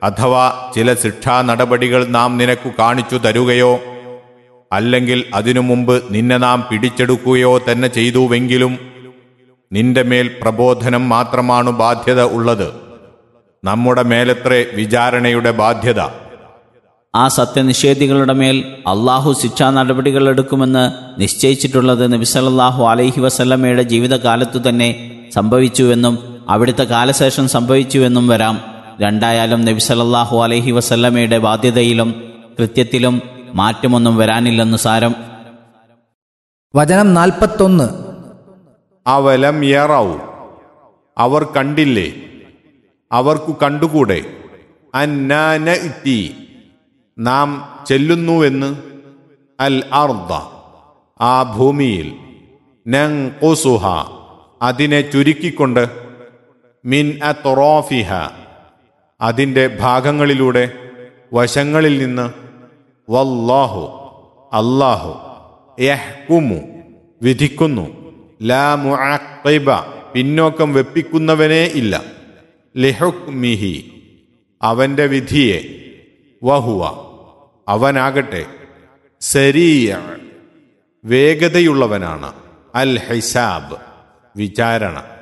അഥവാ ചില ശിക്ഷാ നടപടികൾ നാം നിനക്കു കാണിച്ചു തരുകയോ അല്ലെങ്കിൽ അതിനു മുമ്പ് നിന്നെ നാം പിടിച്ചെടുക്കുകയോ തന്നെ ചെയ്തുവെങ്കിലും നിന്റെ മേൽ പ്രബോധനം മാത്രമാണ് ബാധ്യത ഉള്ളത് നമ്മുടെ മേലത്രേ വിചാരണയുടെ ബാധ്യത ആ സത്യനിഷേധികളുടെ മേൽ അള്ളാഹു ശിക്ഷാ നടപടികൾ എടുക്കുമെന്ന് നിശ്ചയിച്ചിട്ടുള്ളത് നബിസലല്ലാഹു അലൈഹി വസല്ലമ്മയുടെ ജീവിതകാലത്തു തന്നെ സംഭവിച്ചുവെന്നും അവിടുത്തെ കാലശേഷം സംഭവിച്ചുവെന്നും വരാം രണ്ടായാലും നബിസലല്ലാഹു അലൈഹി വസല്ലമ്മയുടെ ബാധ്യതയിലും കൃത്യത്തിലും മാറ്റമൊന്നും വരാനില്ലെന്ന് സാരം വചനം നാൽപ്പത്തൊന്ന് അവലം യറൗ അവർ കണ്ടില്ലേ അവർക്കു കണ്ടുകൂടെ അന്നാന ഇറ്റി നാം ചെല്ലുന്നുവെന്ന് അൽ അർദ ആ ഭൂമിയിൽ നങ്കുസുഹ അതിനെ ചുരുക്കിക്കൊണ്ട് മിൻ അത്റോഫിഹ അതിൻ്റെ ഭാഗങ്ങളിലൂടെ വശങ്ങളിൽ നിന്ന് വല്ലാഹു അല്ലാഹു യഹ്കുമു വിധിക്കുന്നു ലാ മുഅഖിബ പിന്നോക്കം വെപ്പിക്കുന്നവനേ ഇല്ല ലിഹുക്മിഹി അവന്റെ വിധിയെ വഹുവ അവനാകട്ടെ സരീയ വേഗതയുള്ളവനാണ് അൽ ഹിസാബ് വിചാരണ